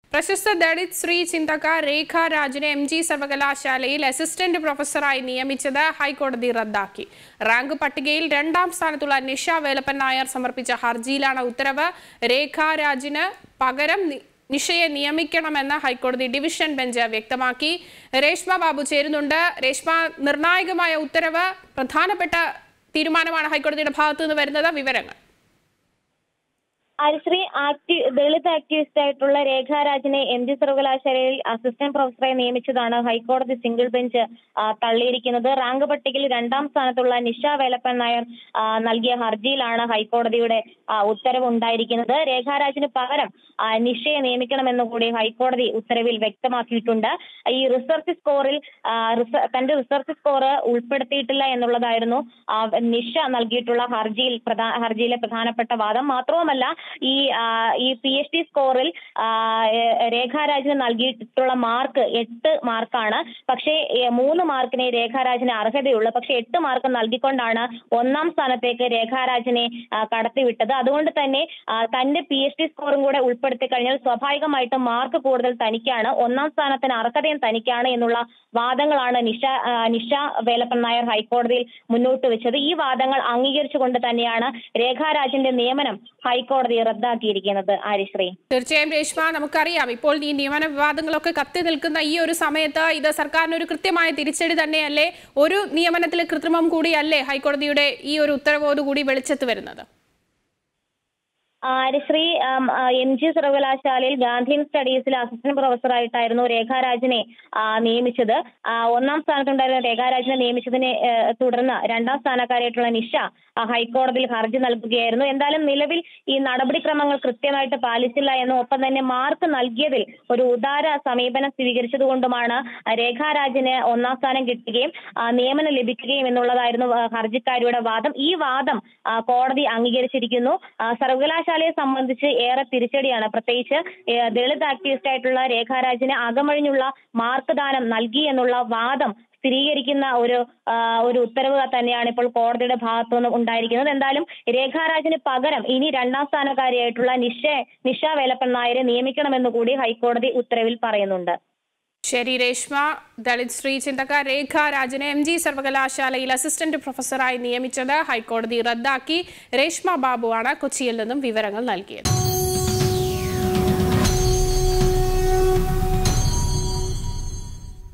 പ്രശസ്ത ദളിത് ശ്രീ ചിന്തക രേഖ രാജിനെ എം ജി സർവകലാശാലയിൽ അസിസ്റ്റന്റ് പ്രൊഫസറായി നിയമിച്ചത് ഹൈക്കോടതി റദ്ദാക്കി റാങ്ക് പട്ടികയിൽ രണ്ടാം സ്ഥാനത്തുള്ള നിഷ വേലപ്പൻ നായർ സമർപ്പിച്ച ഹർജിയിലാണ് ഉത്തരവ് രേഖ രാജിന് പകരം നി- നിഷയെ നിയമിക്കണമെന്ന് ഹൈക്കോടതി ഡിവിഷൻ ബെഞ്ച് വ്യക്തമാക്കി രേഷ്മ ബാബു ചേരുന്നുണ്ട് രേഷ്മ നിർണായകമായ ഉത്തരവ് പ്രധാനപ്പെട്ട തീരുമാനമാണ് ഹൈക്കോടതിയുടെ ഭാഗത്തു നിന്ന് വരുന്നത് വിവരങ്ങൾ ഹരിശ്രീ ആക്ടി ദളിത് ആക്ടിവിസ്റ്റ് ആയിട്ടുള്ള രേഖാരാജിനെ എം ജി സർവകലാശാലയിൽ അസിസ്റ്റന്റ് പ്രൊഫസറായി നിയമിച്ചതാണ് ഹൈക്കോടതി സിംഗിൾ ബെഞ്ച് ആ, തള്ളിയിരിക്കുന്നത് റാങ്ക് പട്ടികയിൽ രണ്ടാം സ്ഥാനത്തുള്ള നിഷ വേലപ്പൻ നായർ ആ, നൽകിയ ഹർജിയിലാണ് ഹൈക്കോടതിയുടെ ആ, ഉത്തരവ് ഉണ്ടായിരിക്കുന്നത് രേഖാരാജിന് പകരം ആ, നിഷയെ നിയമിക്കണമെന്ന് കൂടി ഹൈക്കോടതി ഉത്തരവിൽ വ്യക്തമാക്കിയിട്ടുണ്ട് ഈ റിസർച്ച് സ്കോറിൽ ആ, റിസ- തന്റെ റിസർച്ച് സ്കോർ ഉൾപ്പെടുത്തിയിട്ടില്ല എന്നുള്ളതായിരുന്നു ആ, നിഷ നൽകിയിട്ടുള്ള ഹർജിയിൽ പ്രധാ ഹർജിയിലെ പ്രധാനപ്പെട്ട വാദം മാത്രവുമല്ല ഈ ആ, ഈ പി എച്ച് ഡി സ്കോറിൽ ആ, ഏ- രേഖാരാജിന് നൽകിയിട്ടുള്ള മാർക്ക് എട്ട് മാർക്കാണ് പക്ഷേ ഏ, മൂന്ന് മാർക്കിനെ രേഖാരാജിന് അർഹതയുള്ളൂ പക്ഷെ എട്ട് മാർക്ക് നൽകിക്കൊണ്ടാണ് ഒന്നാം സ്ഥാനത്തേക്ക് രേഖാരാജിനെ ആ, കടത്തിവിട്ടത് അതുകൊണ്ട് തന്നെ ആ, തന്റെ പി എച്ച് ഡി സ്കോറും കൂടെ ഉൾപ്പെടുത്തി കഴിഞ്ഞാൽ സ്വാഭാവികമായിട്ടും മാർക്ക് കൂടുതൽ തനിക്കാണ് ഒന്നാം സ്ഥാനത്തിന് അർഹതയും തനിക്കാണ് എന്നുള്ള വാദങ്ങളാണ് നിഷ ആ, നിഷ വേലപ്പൻ നായർ ഹൈക്കോടതിയിൽ മുന്നോട്ട് വെച്ചത് ഈ വാദങ്ങൾ അംഗീകരിച്ചുകൊണ്ട് തന്നെയാണ് രേഖാരാജിന്റെ നിയമനം ഹൈക്കോടതി റദ്ദാക്കിയിരിക്കുന്നത് ആരിശ്രീ തീർച്ചയായും രേഷ്മ നമുക്കറിയാം ഇപ്പോൾ ഈ നിയമന വിവാദങ്ങളൊക്കെ കത്തി നിൽക്കുന്ന ഈ ഒരു സമയത്ത് ഇത് സർക്കാരിന് ഒരു കൃത്യമായ തിരിച്ചടി തന്നെയല്ലേ ഒരു നിയമനത്തിൽ കൃത്രിമം കൂടിയല്ലേ ഹൈക്കോടതിയുടെ ഈ ഒരു ഉത്തരവോടുകൂടി വെളിച്ചത്ത് വരുന്നത് ആര്യശ്രീ ആം, ആ, എം ജി സർവകലാശാലയിൽ ഗാന്ധിയൻ സ്റ്റഡീസിൽ അസിസ്റ്റന്റ് പ്രൊഫസറായിട്ടായിരുന്നു രേഖാരാജിനെ ആ, നിയമിച്ചത് ആ, ഒന്നാം സ്ഥാനത്തുണ്ടായിരുന്ന രേഖാരാജിനെ നിയമിച്ചതിനെ ഏ, തുടർന്ന് രണ്ടാം സ്ഥാനക്കാരായിട്ടുള്ള നിഷ ആ, ഹൈക്കോടതിയിൽ ഹർജി നൽകുകയായിരുന്നു എന്തായാലും നിലവിൽ ഈ നടപടിക്രമങ്ങൾ കൃത്യമായിട്ട് പാലിച്ചില്ല എന്നും ഒപ്പം തന്നെ മാർക്ക് നൽകിയതിൽ ഒരു ഉദാര സമീപനം സ്വീകരിച്ചതുകൊണ്ടുമാണ് രേഖാരാജിന് ഒന്നാം സ്ഥാനം കിട്ടുകയും ആ, നിയമനം ലഭിക്കുകയും എന്നുള്ളതായിരുന്നു ആ, ഹർജിക്കാരിയുടെ വാദം ഈ വാദം ആ, കോടതി അംഗീകരിച്ചിരിക്കുന്നു ആ, സർവകലാശാലയെ സംബന്ധിച്ച് ഏറെ തിരിച്ചടിയാണ് പ്രത്യേകിച്ച് ഏ, ദളിത് ആക്ടിവിസ്റ്റ് ആയിട്ടുള്ള രേഖാരാജിന് അകമഴിഞ്ഞുള്ള മാർക്ക് ദാനം നൽകി എന്നുള്ള വാദം സ്ഥിരീകരിക്കുന്ന ഒരു ആ, ഒരു ഉത്തരവ് തന്നെയാണ് ഇപ്പോൾ കോടതിയുടെ ഭാഗത്തു നിന്നും ഉണ്ടായിരിക്കുന്നത് എന്തായാലും രേഖാരാജിന് പകരം ഇനി രണ്ടാം സ്ഥാനക്കാരിയായിട്ടുള്ള നിഷ നിഷ വേലപ്പൻ നായരെ നിയമിക്കണമെന്ന് കൂടി ഹൈക്കോടതി ഉത്തരവിൽ പറയുന്നുണ്ട് ശരി രേഷ്മ ദളിത് ശ്രീ ചിന്തക രേഖ രാജനെ എം ജി സർവകലാശാലയിൽ അസിസ്റ്റന്റ് പ്രൊഫസറായി നിയമിച്ചത് ഹൈക്കോടതി റദ്ദാക്കി രേഷ്മ ബാബുവാണ് കൊച്ചിയിൽ നിന്നും വിവരങ്ങൾ നൽകിയത്